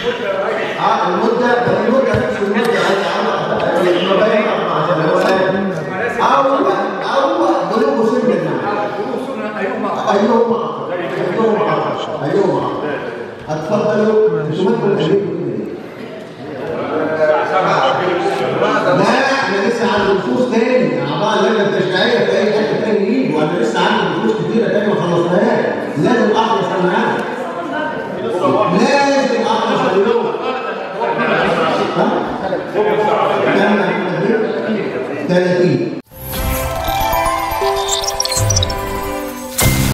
اه المده ده المده نفس المده المبين عشان هو او او بلوغ سن النعم ايهما ايهما ايهما اتفضلوا انتوا لا احنا لسه عند نصوص تاني اعضاء اللجنه التشريعيه في اي حته تاني يجوا انا لسه عندي نصوص كتيره تاني ما خلصناهاش